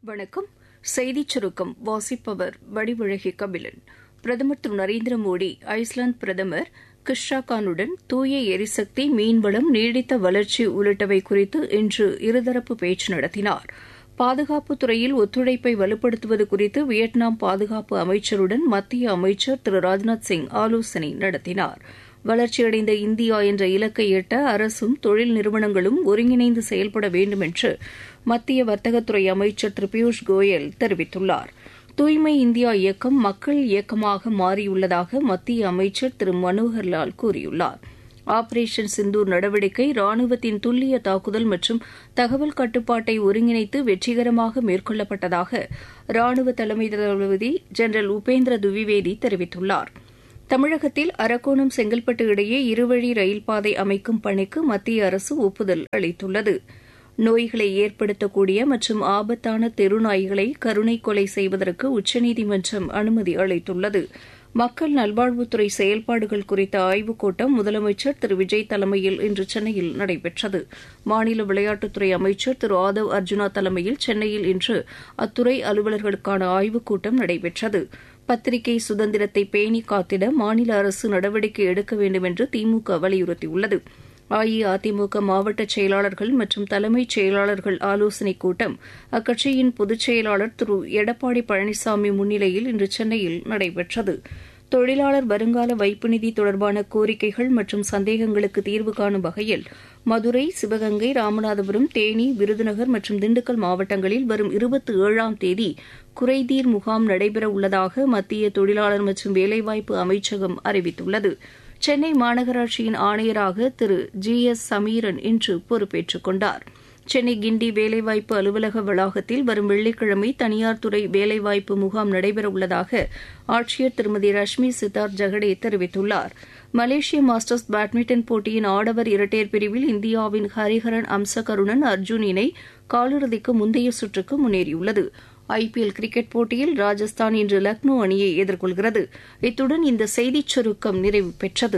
வணக்கம் செய்திச் சுருக்கம் வாசிப்பவர் வடிவழகி கபிலன் பிரதமர் திரு நரேந்திர மோடி ஐஸ்லாந்து பிரதமர் கிஷ்ராகானுடன் தூய எரிசக்தி மீன்வளம் நீடித்த வளர்ச்சி உள்ளிட்டவை குறித்து இன்று இருதரப்பு பேச்சு நடத்தினார் பாதுகாப்புத் துறையில் ஒத்துழைப்பை வலுப்படுத்துவது குறித்து வியட்நாம் பாதுகாப்பு அமைச்சருடன் மத்திய அமைச்சர் திரு ராஜ்நாத் சிங் ஆலோசனை நடத்தினார் வளர்ச்சியடைந்த இந்தியா என்ற இலக்கை எட்ட அரசும் தொழில் நிறுவனங்களும் ஒருங்கிணைந்து செயல்பட வேண்டும் என்று மத்திய வர்த்தகத்துறை அமைச்சர் திரு பியூஷ் கோயல் தெரிவித்துள்ளார் தூய்மை இந்தியா இயக்கம் மக்கள் இயக்கமாக மாறியுள்ளதாக மத்திய அமைச்சர் திரு மனோகர்லால் கூறியுள்ளார் ஆபரேஷன் சிந்தூர் நடவடிக்கை ராணுவத்தின் துல்லிய தாக்குதல் மற்றும் தகவல் கட்டுப்பாட்டை ஒருங்கிணைத்து வெற்றிகரமாக மேற்கொள்ளப்பட்டதாக ராணுவ தலைமை தளபதி ஜெனரல் உபேந்திர துவிவேதி தெரிவித்துள்ளாா் தமிழகத்தில் அரக்கோணம் செங்கல்பட்டு இடையே இருவழி ரயில் பாதை அமைக்கும் பணிக்கு மத்திய அரசு ஒப்புதல் அளித்துள்ளது நோய்களை ஏற்படுத்தக்கூடிய மற்றும் ஆபத்தான தெருநாய்களை கருணை கொலை செய்வதற்கு உச்சநீதிமன்றம் அனுமதி அளித்துள்ளது மக்கள் நல்வாழ்வுத்துறை செயல்பாடுகள் குறித்த ஆய்வுக் கூட்டம் முதலமைச்சர் திரு விஜய் தலைமையில் இன்று சென்னையில் நடைபெற்றது மாநில விளையாட்டுத்துறை அமைச்சர் திரு ஆதவ் அர்ஜுனா தலைமையில் சென்னையில் இன்று அத்துறை அலுவலர்களுக்கான ஆய்வுக் கூட்டம் நடைபெற்றது பத்திரிகை சுதந்திரத்தை பேணி காத்திட மாநில அரசு நடவடிக்கை எடுக்க வேண்டும் என்று திமுக வலியுறுத்தியுள்ளது அஇஅதிமுக மாவட்ட செயலாளர்கள் மற்றும் தலைமைச் செயலாளர்கள் ஆலோசனைக் கூட்டம் அக்கட்சியின் பொதுச் செயலாளர் திரு எடப்பாடி பழனிசாமி முன்னிலையில் இன்று சென்னையில் நடைபெற்றது தொழிலாளர் வருங்கால வைப்பு நிதி தொடர்பான கோரிக்கைகள் மற்றும் சந்தேகங்களுக்கு தீர்வு காணும் வகையில் மதுரை சிவகங்கை ராமநாதபுரம் தேனி விருதுநகர் மற்றும் திண்டுக்கல் மாவட்டங்களில் வரும் இருபத்தி ஏழாம் தேதி குறைதீர் முகாம் நடைபெற உள்ளதாக மத்திய தொழிலாளர் மற்றும் வேலைவாய்ப்பு அமைச்சகம் அறிவித்துள்ளது சென்னை மாநகராட்சியின் ஆணையராக திரு ஜி எஸ் சமீரன் இன்று பொறுப்பேற்றுக் கொண்டார் சென்னை கிண்டி வேலைவாய்ப்பு அலுவலக வளாகத்தில் வரும் வெள்ளிக்கிழமை தனியார் துறை வேலைவாய்ப்பு முகாம் நடைபெறவுள்ளதாக ஆட்சியர் திருமதி ரஷ்மி சித்தார்த் ஜெகடே தெரிவித்துள்ளார் மலேசிய மாஸ்டர்ஸ் பேட்மிண்டன் போட்டியின் ஆடவர் இரட்டையர் பிரிவில் இந்தியாவின் ஹரிஹரன் அம்சகருணன் அர்ஜுன் இணை காலிறுதிக்கு முந்தைய சுற்றுக்கு முன்னேறியுள்ளது ஐபிஎல் கிரிக்கெட் போட்டியில் ராஜஸ்தான் இன்று லக்னோ அணியை எதிர்கொள்கிறது இத்துடன் இந்த செய்திச் சுருக்கம் நிறைவு பெற்றது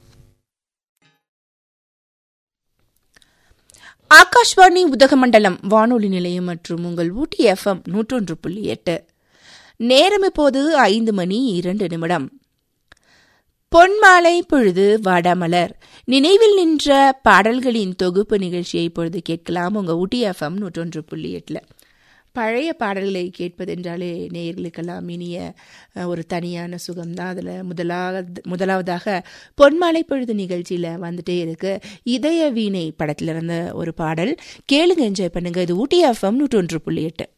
ஆகாஷ்வாணி உதகமண்டலம் வானொலி நிலையம் மற்றும் உங்கள் ஊட்டி எஃப்எம் நூற்றொன்று புள்ளி எட்டு நேரம் இப்போது ஐந்து மணி இரண்டு நிமிடம் பொன்மாலை பொழுது வாடாமலர் நினைவில் நின்ற பாடல்களின் தொகுப்பு நிகழ்ச்சியை இப்பொழுது கேட்கலாம் உங்க ஊட்டி எஃப்எம் நூற்றொன்று புள்ளி எட்டுல பழைய பாடல்களை கேட்பதென்றாலே நேயர்களுக்கெல்லாம் இனிய ஒரு தனியான சுகம்தான் அதில் முதலாவது முதலாவதாக பொன்மாலை பொழுது நிகழ்ச்சியில் வந்துட்டே இருக்கு இதய வீணை படத்தில் இருந்த ஒரு பாடல் கேளுங்க என்ஜாய் பண்ணுங்க இது ஊட்டி எஃப்எம் நூற்றொன்று புள்ளி எட்டு